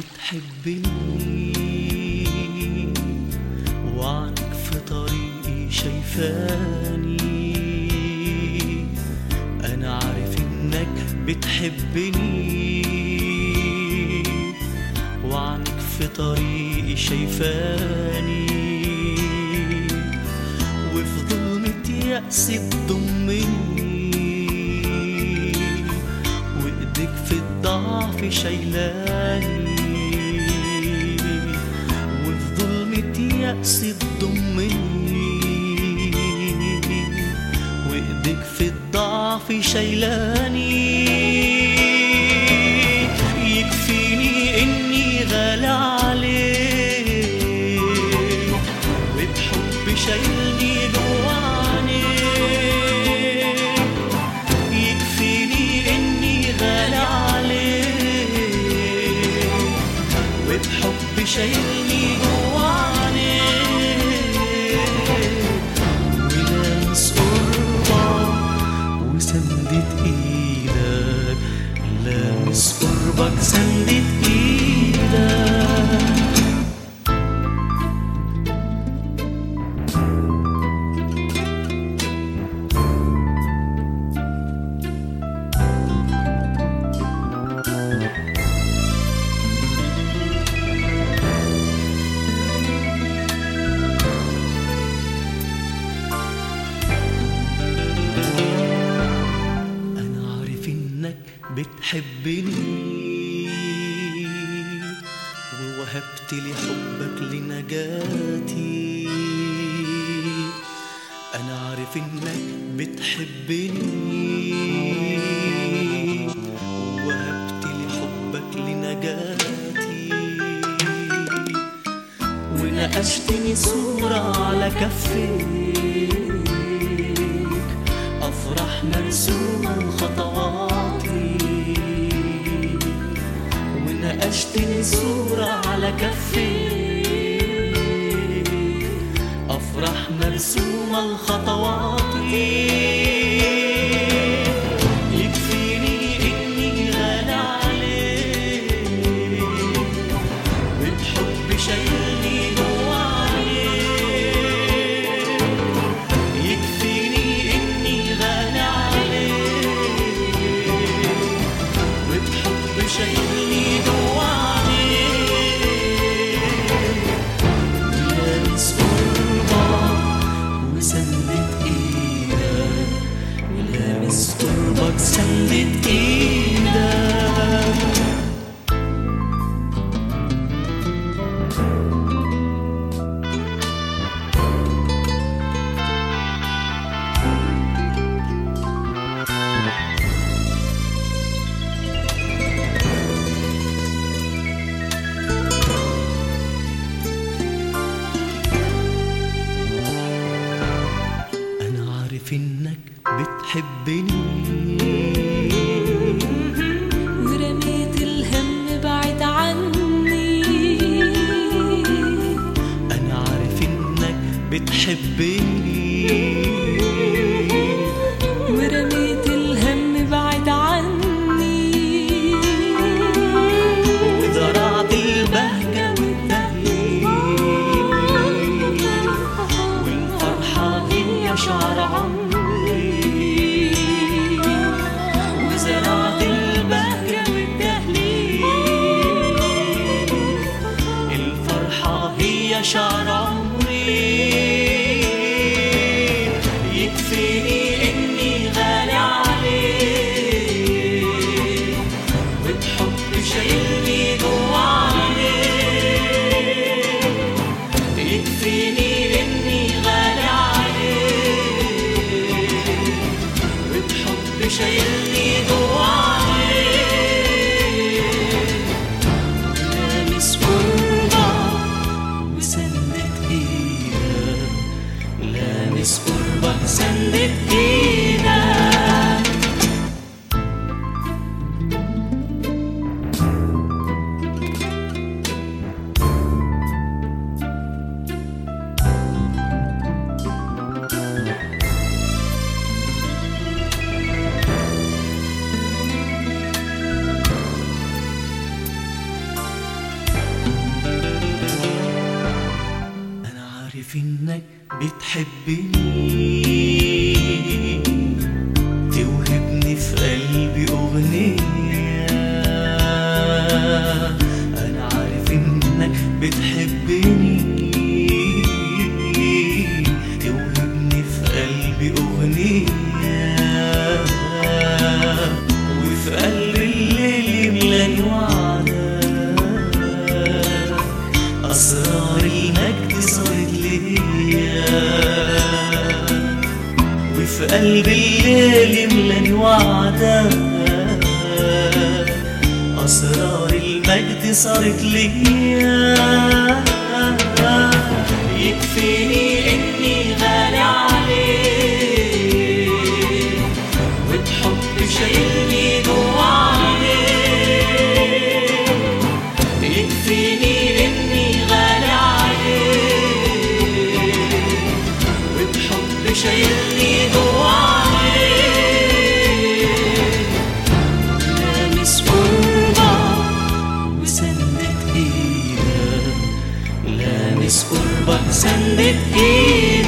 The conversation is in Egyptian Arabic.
بتحبني وعنك في طريقي شايفاني أنا عارف إنك بتحبني وعنك في طريقي شايفاني وفي ظلمة يأسي تضمني وإيدك في الضعف شايلاني وفي ظلمة يأسي تضمني وإيدك في الضعف شايلاني يكفيني إني غالى عليك وبحب شايلني جواني يكفيني إني غالى عليك وبحب شايلني جواني ولامس قربك وسندت ايدك لامس قربك سندت ايدك أنا عارف إنك بتحبني ووهبت لي حبك لنجاتي أنا عارف إنك بتحبني ووهبت لي حبك لنجاتي ونقشتني صورة على كفيك أفرح مرسومة خطواتي ونقشتني صورة على كفيك أفرح مرسومة خطواتي يكفيني إني غالى عليك وبحب شايلني جواني يكفيني إني غالى عليك وبحب شايلني جواني لابس قربك وسندت إيدك ولابس قربك سندت إيدك أنا عارف إنك بتحبني ورميت الهم بعد عني أنا عارف إنك بتحبني ورميت الهم بعد عني وزرعت البهجة والتهليل والفرحة هي شعر عمري وزرعت البهجة والتهليل الفرحة هي شعر عمري يكفيني إني غالي عليك وبحب شايلني جواني يكفيني إني غالي عليك وبحب شايلني جواني لامس قربك وسندت ايدك لامس قربك سندت ايدك عارف انك بتحبني توهبني في قلبي اغنية انا عارف انك بتحبني توهبني في قلبي اغنية وفي قلب الليل يملاني وعدك أسرار المجد صارت ليا وفي قلب الليل يملاني وعدك أسرار المجد صارت ليا يكفيني إني غالي عليك وبحب شايلني جوا عليك يكفيني اني غالي عليك وبحب شايلني جوا عليك لامس قربك وسندت ايدك لامس قربك سندت ايدك